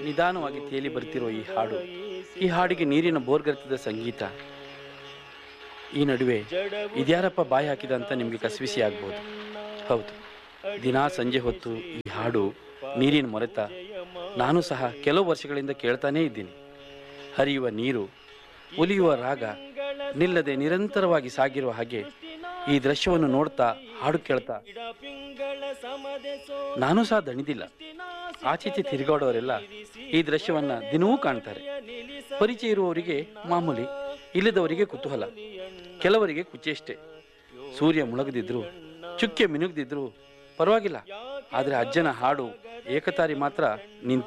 ನಿಧಾನವಾಗಿ ತೇಲಿ ಬರ್ತಿರೋ ಈ ಹಾಡು ಈ ಹಾಡಿಗೆ ನೀರಿನ ಬೋರ್ಗರ್ತದ ಸಂಗೀತ ಈ ನಡುವೆ ಇದ್ಯಾರಪ್ಪ ಬಾಯಿ ಹಾಕಿದ ಅಂತ ನಿಮಗೆ ಕಸವಿಸಿ ಆಗ್ಬೋದು ಹೌದು ದಿನಾ ಸಂಜೆ ಹೊತ್ತು ಈ ಹಾಡು ನೀರಿನ ಮೊರೆತ ನಾನು ಸಹ ಕೆಲವು ವರ್ಷಗಳಿಂದ ಕೇಳ್ತಾನೇ ಇದ್ದೀನಿ ಹರಿಯುವ ನೀರು ಉಲಿಯುವ ರಾಗ ನಿಲ್ಲದೆ ನಿರಂತರವಾಗಿ ಸಾಗಿರುವ ಹಾಗೆ ಈ ದೃಶ್ಯವನ್ನು ನೋಡ್ತಾ ಹಾಡು ಕೇಳ್ತಾ ನಾನು ಸಹ ದಣಿದಿಲ್ಲ ಆಚೀಚೆ ತಿರುಗಾಡೋರೆಲ್ಲ ಈ ದೃಶ್ಯವನ್ನ ದಿನವೂ ಕಾಣ್ತಾರೆ ಪರಿಚಯ ಇರುವವರಿಗೆ ಮಾಮೂಲಿ ಇಲ್ಲದವರಿಗೆ ಕುತೂಹಲ ಕೆಲವರಿಗೆ ಕುಚೇಷ್ಟೆ ಸೂರ್ಯ ಮುಳುಗದಿದ್ರು ಚುಕ್ಕೆ ಮಿನುಗದಿದ್ರು ಪರವಾಗಿಲ್ಲ ಆದರೆ ಅಜ್ಜನ ಹಾಡು ಏಕತಾರಿ ಮಾತ್ರ ನಿಂತು